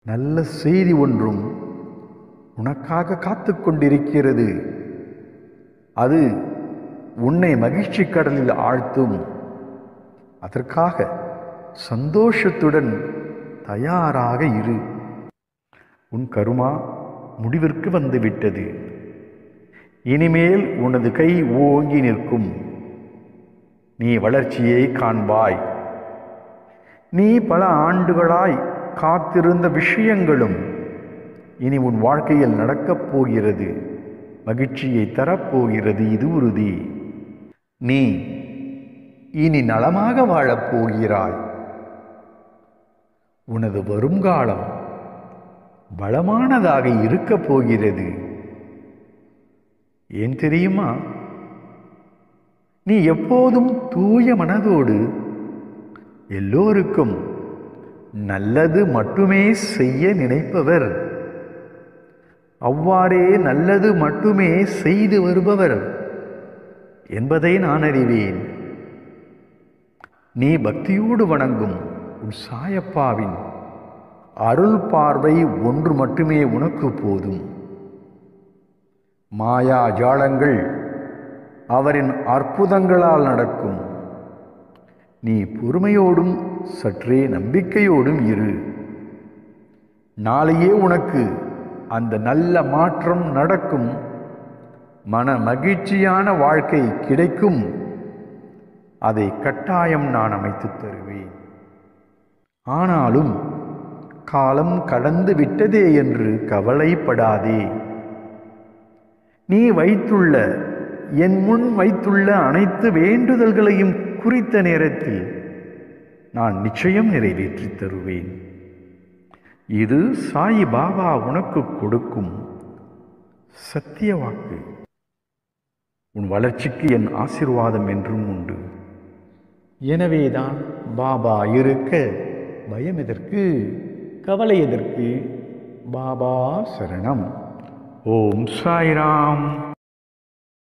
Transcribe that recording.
நல்ல செய்தி ஒன்றும் உனக்காக காத்து கொண்டிருக்கிறது அது உன்னை மகிழ்ச்சி கடலில் ஆழ்த்தும் அதற்காக சந்தோஷத்துடன் தயாராக இரு உன் கருமா முடிவிற்கு வந்துவிட்டது இனிமேல் உனது கை ஓங்கி நிற்கும் நீ வளர்ச்சியை காண்பாய் நீ பல ஆண்டுகளாய் காத்திருந்த விஷயங்களும் இனி உன் வாழ்க்கையில் நடக்கப் போகிறது மகிழ்ச்சியை தரப்போகிறது இது உறுதி நீ இனி நலமாக வாழப் போகிறாய் உனது வருங்காலம் பலமானதாக இருக்கப் போகிறது ஏன் தெரியுமா நீ எப்போதும் தூய மனதோடு எல்லோருக்கும் நல்லது மட்டுமே செய்ய நினைப்பவர் அவ்வாறே நல்லது மட்டுமே செய்து வருபவர் என்பதை நான் அறிவேன் நீ பக்தியோடு வணங்கும் உன் சாயப்பாவின் அருள் பார்வை ஒன்று மட்டுமே உனக்கு போதும் மாயா ஜாலங்கள் அவரின் அற்புதங்களால் நடக்கும் நீ பொறுமையோடும் சற்றே நம்பிக்கையோடும் இரு நாளையே உனக்கு அந்த நல்ல மாற்றம் நடக்கும் மன மகிழ்ச்சியான வாழ்க்கை கிடைக்கும் அதை கட்டாயம் நான் அமைத்துத் தருவேன் ஆனாலும் காலம் கடந்து விட்டதே என்று கவலைப்படாதே நீ வைத்துள்ள என் முன் வைத்துள்ள அனைத்து வேண்டுதல்களையும் குறித்த நேரத்தில் நான் நிச்சயம் நிறைவேற்றித் தருவேன் இது சாயி பாபா உனக்கு கொடுக்கும் சத்திய வாக்கு உன் வளர்ச்சிக்கு என் ஆசிர்வாதம் என்றும் உண்டு எனவேதான் பாபா இருக்க பயம் எதற்கு கவலை எதற்கு பாபா சரணம் ஓம் சாய்ராம்